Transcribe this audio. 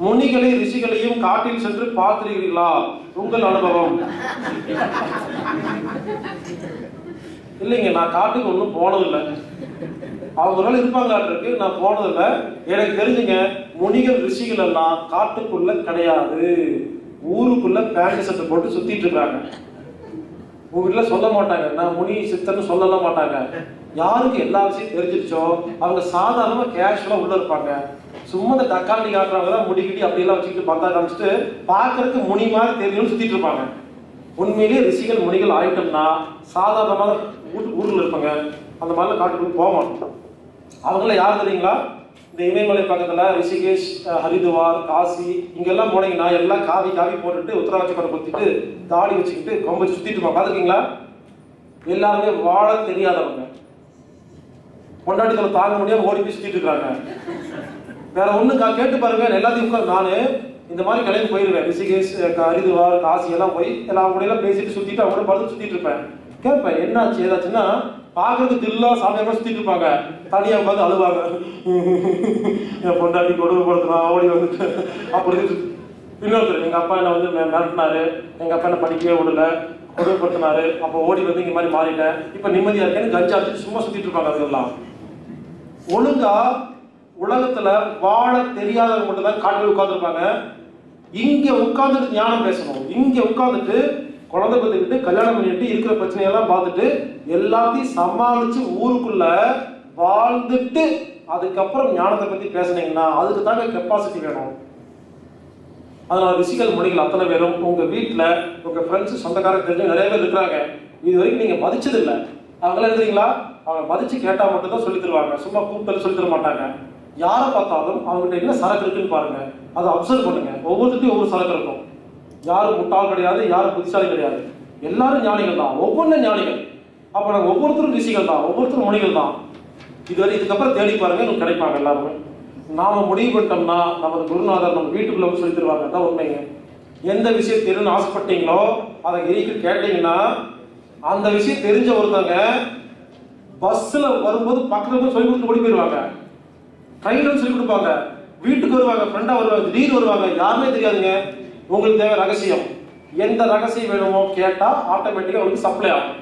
முனிகளை ரிஷிகளையும் காட்டில் சென்று பார்த்திருக்கிறீர்களா உங்கள் அனுபவம் இல்லைங்க நான் காட்டுக்கு ஒன்றும் போனதில்லை அவங்க ஒரு நாள் இருப்பாங்களாட்டிருக்கு நான் போனதில்லை எனக்கு தெரிஞ்சுங்க முனிகள் ரிஷிகள் எல்லாம் காட்டுக்குள்ள கிடையாது ஊருக்குள்ள பேண்ட் சட்டை போட்டு சுத்திட்டு இருக்காங்க உங்க வீட்டுல சொல்ல மாட்டாங்க நான் முனி சித்தன்னு சொல்லலாம் மாட்டாங்க யாருக்கு எல்லா விஷயம் தெரிஞ்சிருச்சோ அவங்க சாதாரணமா கேஷுவலா உள்ள இருப்பாங்க சும்மா இந்த தக்காளி காட்டுறவங்க தான் முடிக்கிட்டி அப்படியெல்லாம் வச்சுக்கிட்டு பந்தா காமிச்சிட்டு பார்க்கறதுக்கு முனி மாதிரி தெரியும்னு சுத்திட்டு இருப்பாங்க உண்மையிலேயே ரிஷிகள் முனிகள் ஆயிட்டோம்னா சாதாரணமாக ஊர் ஊர்ல இருப்பாங்க அந்த மாதிரிலாம் காட்டுக்குள்ள போக மாட்டோம் அவங்கள யார் தெரியுங்களா இந்த இமயமலை பக்கத்துல ரிஷிகேஷ் அஹ், ஹரிதுவார் காசி இங்கெல்லாம் போனீங்கன்னா எல்லாம் காவி காவி போட்டுட்டு உத்தரவாட்சி படம் குத்திட்டு தாடி வச்சுக்கிட்டு கொம்பு சுத்திட்டு இருப்பாங்க பாத்துக்கீங்களா எல்லாருமே வாழ தெரியாதவங்க பொண்டாட்டிகளை தாங்க முடியாம ஓடி போய் சுத்திட்டு இருக்காங்க வேற ஒண்ணு கா- கேட்டு பாருங்க எல்லாத்தையும் உட்கார்ந்து நானு இந்த மாதிரி கிளம்பி போயிருவேன் ரிஷிகேஷ் அஹ், க- ஹரிதுவார் காசி எல்லாம் போய் எல்லாம் கூட எல்லாம் பேசிட்டு சுத்திட்டு அவங்க கூட படுத்து சுத்திட்டு இருப்பேன் கேட்பேன் என்னாச்சு ஏதாச்சுன்னா பாக்குறதுக்கு தில்லா சாமியா கூட சுத்திட்டு இருப்பாங்க தனியா உட்காந்து அழுவாங்க என் பொண்டாட்டி கொடுமைப்படுத்துனா ஓடி வந்துட்டு அப்படி இருக்கு. இன்னொருத்தர் எங்க அப்பா என்ன வந்து மிர- மிரட்டினாரு எங்க அப்பா என்ன படிக்கவே விடல கொடுமைப்படுத்தினாரு அப்போ ஓடி வந்து இங்க மாதிரி மாறிட்டேன் இப்ப நிம்மதியா இருக்கேன்னு கஞ்சா அடிச்சு சும்மா சுத்திட்டு இருப்பாங்க அதெல்லாம் ஒழுங்கா உலகத்துல வாழ தெரியாதவங்க மட்டும் தான் காட்டில் உட்கார்ந்துருப்பாங்க இங்க உட்கார்ந்துட்டு ஞானம் பேசணும் இங்க உட்கார்ந்துட்டு குழந்தை பத்துக்கிட்டு கல்யாணம் பண்ணிட்டு இருக்கிற பிரச்சனையெல்லாம் பார்த்துட்டு எல்லாத்தையும் சமாளிச்சு ஊருக்குள்ள வாழ்ந்துட்டு அதுக்கப்புறம் ஞானத்தை பத்தி பேசுனீங்கன்னா அதுக்கு தாங்க கெப்பாசிட்டி வேணும் அதனால ரிஷிகள் மொழிகள் அத்தனை பேரும் உங்க வீட்டுல உங்க ஃப்ரெண்ட்ஸ் சொந்தக்காரங்க தெரிஞ்சு நிறைய பேர் இருக்கிறாங்க இது வரைக்கும் நீங்க மதிச்சது இல்ல அவங்களாம் எழுதுறீங்களா அவங்க மதிச்சு கேட்டா மட்டும் தான் சொல்லி தருவாங்க சும்மா கூப்பிட்டு சொல்லி தர மாட்டாங்க யாரை பார்த்தாலும் அவங்ககிட்ட என்ன சரக்கு இருக்குன்னு பாருங்க அதை அப்சர்வ் பண்ணுங்க ஒவ்வொருத்தையும் ஒவ்வொரு சரக்கு இருக்கும் யாரும் முட்டாள் கிடையாது யாரும் புத்திசாலி கிடையாது எல்லாரும் ஞானிகள் தான் ஒவ்வொன்றும் ஞானிகள் அப்ப நாங்க ஒவ்வொருத்தரும் ரிஷிகள் தான் ஒவ்வொருத்தரும் மொழிகள் தான் இதுவரை இதுக்கப்புறம் தேடி பாருங்க உங்களுக்கு கிடைப்பாங்க எல்லாருமே நாம முடிவு பண்ணிட்டோம்னா நமது குருநாதர் நம்ம வீட்டுக்குள்ள வந்து சொல்லி தருவாங்க அதான் உண்மைங்க எந்த விஷயம் தெரியும்னு ஆசைப்பட்டீங்களோ அதை எரிக்கு கேட்டீங்கன்னா அந்த விஷயம் தெரிஞ்ச ஒருத்தவங்க பஸ்ல வரும்போது பக்கத்துல போய் சொல்லி கொடுத்து ஓடி போயிடுவாங்க ட்ரெயின்ல சொல்லி கொடுப்பாங்க வீட்டுக்கு வருவாங்க ஃப்ரெண்டா வருவாங்க திடீர்னு வருவாங்க யாருமே தெரியாதுங்க உங்களுக்கு தேவை ரகசியம் எந்த ரகசியம் வேணுமோ கேட்டா ஆட்டோமேட்டிக்கா உங்களுக்கு சப்ளை ஆகும்